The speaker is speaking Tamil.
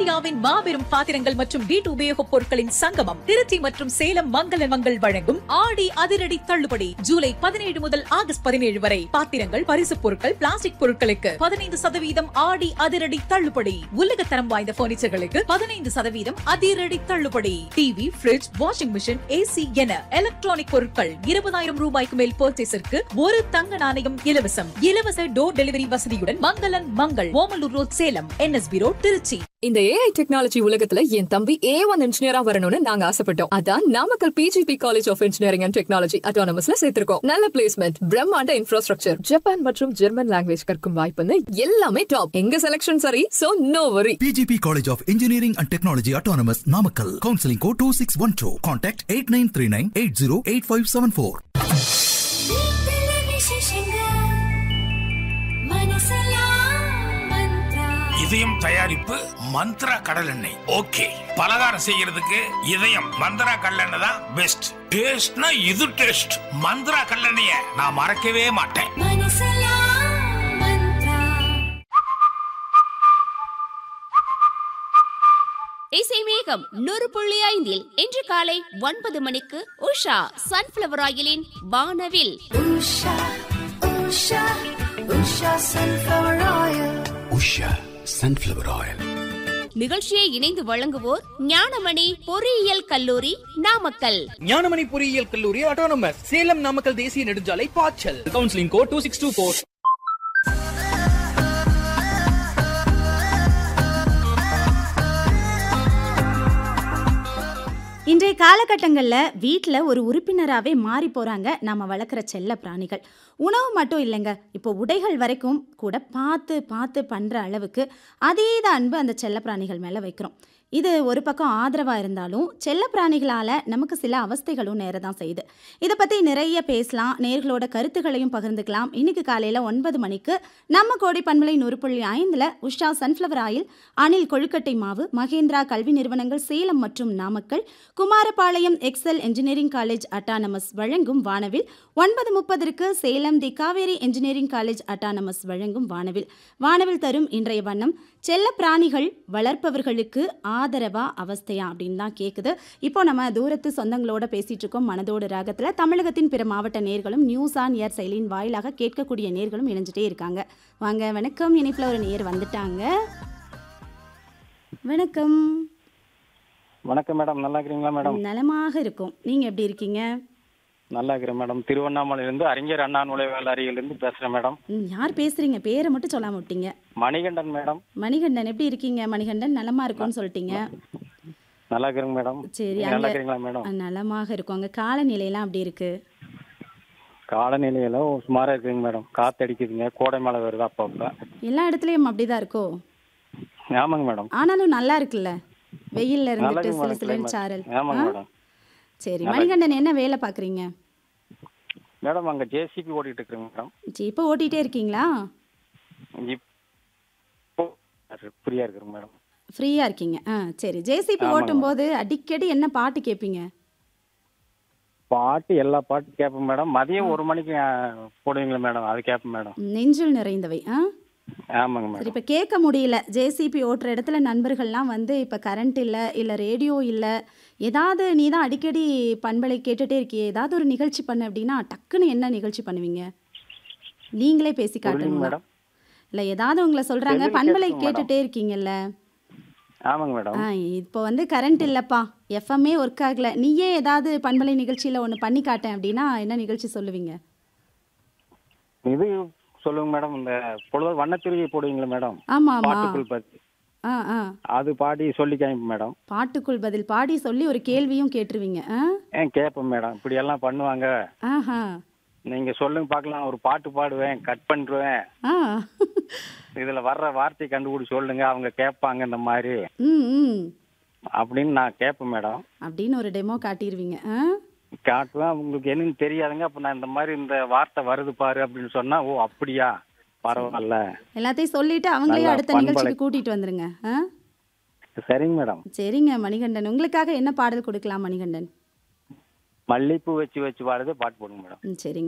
இந்தியாவின் மாபெரும் பாத்திரங்கள் மற்றும் வீட்டு உபயோகப் பொருட்களின் சங்கமம் திருச்சி மற்றும் சேலம் மங்கள மங்கள் வழங்கும் ஆடி அதிரடி தள்ளுபடி ஜூலை பதினேழு முதல் ஆகஸ்ட் பதினேழு வரை பாத்திரங்கள் பரிசுப் பொருட்கள் பிளாஸ்டிக் பொருட்களுக்கு பதினைந்து சதவீதம் ஆடி அதிரடி தள்ளுபடி உலகத்தரம் வாய்ந்த பர்னிச்சர்களுக்கு பதினைந்து சதவீதம் அதிரடி தள்ளுபடி TV fridge washing machine AC என எலக்ட்ரானிக் பொருட்கள் இருபதாயிரம் ரூபாய்க்கு மேல் பர்ச்சேஸிற்கு ஒரு தங்க நாணயம் இலவசம் இலவச டோர் டெலிவரி வசதியுடன் மங்களன் Mangal Omalur road Salem NSB road Trichy இந்த ஏஐ டெக்னாலஜி உலகத்துல என் தம்பி ஏ ஒன் இன்ஜினியரா வரணும்னு நாங்க ஆசைப்பட்டோம் அதான் Namakkal PGP college of engineering and technology அட்டானமஸ்ல சேர்த்திருக்கோம் நல்ல பிளேஸ்மெண்ட் பிரம்மாண்ட இன்ஃப்ராஸ்ட்ரக்சர் ஜப்பான் மற்றும் ஜெர்மன் லாங்குவேஜ் கற்கும் வாய்ப்புன்னு எல்லாமே டாப் எங்க செலக்ஷன் சரி so no worry PGP College of Engineering and Technology Autonomous Namakkal. Counseling code 2612. Contact 8939 808574. வீட்டில விசேஷங்க மனசெல்லாம் மந்த்ரா இதயம் தயாரிப்பு மந்த்ரா கடல் எண்ணெய் ஓகே பலகாரம் செய்யறதுக்கு இதயம் மந்த்ரா கடலெண்ணெய் தான் பெஸ்ட் டேஸ்ட்னா இது டேஸ்ட் மந்த்ரா கடலெண்ணெய நான் மறக்கவே மாட்டேன் மனசெல்லாம் மந்த்ரா இசை மேகம் நூறு புள்ளி ஐந்தில் இன்று காலை ஒன்பது மணிக்கு உஷா சன்ஃபிளவர் ஆயிலின் வானவில் Usha Usha Usha sunflower oil Usha sunflower oil நிகழ்ச்சியை இணைந்து வழங்குவோர் ஞானமணி பொறியியல் கல்லூரி நாமக்கல் ஞானமணி பொறியியல் கல்லூரி ஆட்டோனமஸ் சேலம் நாமக்கல் தேசிய நெடுஞ்சாலை பாய்ச்சல் counselling code two six two four இன்றைய காலகட்டங்களில் வீட்டில் ஒரு உறுப்பினராகவே மாறி போகிறாங்க நம்ம வளர்க்குற செல்ல பிராணிகள் உணவு மட்டும் இல்லைங்க இப்போ உடைகள் வரைக்கும் கூட பார்த்து பார்த்து பண்ணுற அளவுக்கு அதீத அன்பு அந்த செல்ல பிராணிகள் மேலே வைக்கிறோம் இது ஒரு பக்கம் ஆதரவாக இருந்தாலும் செல்ல பிராணிகளால் நமக்கு சில அவஸ்தைகளும் நேர தான் செய்யுது இதை பற்றி நிறைய பேசலாம் நேர்களோட கருத்துக்களையும் பகிர்ந்துக்கலாம் இன்னைக்கு காலையில் ஒன்பது மணிக்கு நம்ம கோடி பண்பலை நூறு புள்ளி ஐந்தில் உஷா சன்ஃப்ளவர் ஆயில் அணில் கொழுக்கட்டை மாவு மகேந்திரா கல்வி நிறுவனங்கள் சேலம் மற்றும் Namakkal Kumarapalayam Excel engineering college autonomous வழங்கும் வானவில் ஒன்பது முப்பதற்கு Salem the Kaveri engineering college autonomous வழங்கும் வானவில் வானவில் தரும் இன்றைய வண்ணம் செல்ல பிராணிகள் வளர்ப்பவர்களுக்கு ஆதரவா அவஸ்தையா அப்படின்னு தான் கேட்குது இப்போ நம்ம தூரத்து சொந்தங்களோட பேசிட்டு இருக்கோம் மனதோடு ராகத்தில் தமிழகத்தின் பிற மாவட்ட நேர்களும் நியூஸ் ஆன் ஏர் செயலியின் வாயிலாக கேட்கக்கூடிய நேர்களும் இணைஞ்சிட்டே இருக்காங்க வாங்க வணக்கம் இனிப்பில் ஒரு நேர் வந்துட்டாங்க வணக்கம் வணக்கம் மேடம் நல்லா இருக்கிறீங்களா மேடம் நலமாக இருக்கும் நீங்க எப்படி இருக்கீங்க நல்லா இருக்கிறேன் மேடம் திருவண்ணாமலையிலிருந்து அறிஞர் அண்ணா நுழைவாள் அருகிலிருந்து பேசுறேன் மேடம் ம், யார் பேசுறீங்க பேரை மட்டும் சொல்லாம விட்டீங்க மணிகண்டன் மேடம் மணிகண்டன் எப்படி இருக்கீங்க மணிகண்டன் நலமா இருக்கும்னு சொல்லிட்டீங்க நல்லா இருக்கிறேங்க மேடம் சரி நீங்க நல்லா அங்க இருக்கிறீங்களா மேடம் அஹ், நலமாக இருக்கும் அங்க காலநிலையெல்லாம் அப்படி இருக்கு காலநிலையில சுமாரா இருக்குங்க மேடம் காத்து அடிக்குதுங்க கோடை மழை வருது அப்பப்ப எல்லா இடத்துலயும் அப்படிதான் இருக்கோ ஆமாங்க மேடம் ஆனாலும் நல்லா இருக்குல்ல வெயில்ல இருந்துட்டு நல்லா சில இருக்கு சில மேடம் சாரல் ஆமாங்க ஆ? மேடம் சரி நல்லா மணிகண்டன் என்ன வேலை பாக்குறீங்க மேடம் அங்க ஜேசிபி ஓட்டிட்டு இருக்கிறேங்க மேடம் இப்போ ஓட்டிட்டே இருக்கீங்களா இப்போ ஃப்ரீயா இருக்கிறேங்க மேடம் ஃப்ரீயா இருக்கீங்க ஆ சரி ஜேசிபி ஆமாங்க. ஓட்டும் போது அடிக்கடி என்ன பாட்டு கேட்பீங்க பாட்டு எல்லா பாட்டு கேட்பேன் மேடம் மதியம் ஒரு மணிக்கு அஹ், போடுவீங்களா மேடம் அது கேட்பேன் மேடம் நெஞ்சில் நிறைந்தவை ஆ ஆமாங்க சரி மேடம் இப்போ கேட்க முடியல ஜேசிபி ஓட்டுற இடத்துல நண்பர்கள்லாம் வந்து இப்போ கரண்ட் இல்லை இல்லை ரேடியோ இல்லை ஏதாவது நீ தான் அடிக்கடி பண்பலை கேட்டுட்டே இருக்கியே ஏதாவது ஒரு நிகழ்ச்சி பண்ணு அப்படின்னா டக்குன்னு என்ன நிகழ்ச்சி பண்ணுவீங்க நீங்களே பேசி புரியலைங்க காட்டுங்க மேடம் இல்லை ஏதாவது உங்களை சொல்கிறாங்க செல்லுல பண்பலை கேட்போம் கேட்டுட்டே இருக்கீங்கல்ல ஆமாங்க மேடம் ஆ இப்போ வந்து கரண்ட் இல்லைப்பா எஃப்எம்ஏ ஒர்க் ஆகல நீயே ஏதாவது பண்பலை நிகழ்ச்சியில் ஒன்று பண்ணி காட்டேன் அப்படின்னா என்ன நிகழ்ச்சி சொல்லுவீங்க இது சொல்லுங்க மேடம் இந்த பொழுது வண்ணத்திருவி போடுவீங்களா மேடம் ஆமாம் ஆமாம் பாட்டுக்குள் பத்தி ஆ ஆ அது பாடி சொல்லி காமிப்பேன் மேடம் பாட்டுக்குள் பதில் பாடி சொல்லி ஒரு கேள்வியும் கேட்டுருவீங்க ஆ ஏன் கேட்பேன் மேடம் இப்படி எல்லாம் பண்ணுவாங்க ஆஹா நீங்க சொல்லுங்க பார்க்கலாம் ஒரு பாட்டு பாடுவேன் கட் பண்ணிடுவேன் ஆ இதுல வர்ற வார்த்தையை கண்டுபிடிச்சு சொல்லுங்க அவங்க கேட்பாங்க இந்த மாதிரி ம் ம் அப்படின்னு நான் கேட்பேன் மேடம் அப்படின்னு ஒரு டெமோ காட்டிடுவீங்க ஆ காட்டுவேன் உங்களுக்கு என்னன்னு தெரியாதுங்க அப்ப நான் இந்த மாதிரி இந்த வார்த்தை வருது பாரு அப்படின்னு சொன்னா ஓ அப்படியா பரவாயில்ல எல்லாத்தையும் சொல்லிட்டு அவங்களையும் நல்லா அடுத்த பண்பலை. நிகழ்ச்சிக்கு கூட்டிட்டு வந்துருங்க ஆ சரிங்க மேடம் சரிங்க மணிகண்டன் உங்களுக்காக என்ன பாடல் கொடுக்கலாம் மணிகண்டன் மல்லிப்பூ வச்சு வச்சு பாடுறது பாட்டு போடுங்க மேடம் ம் சரிங்க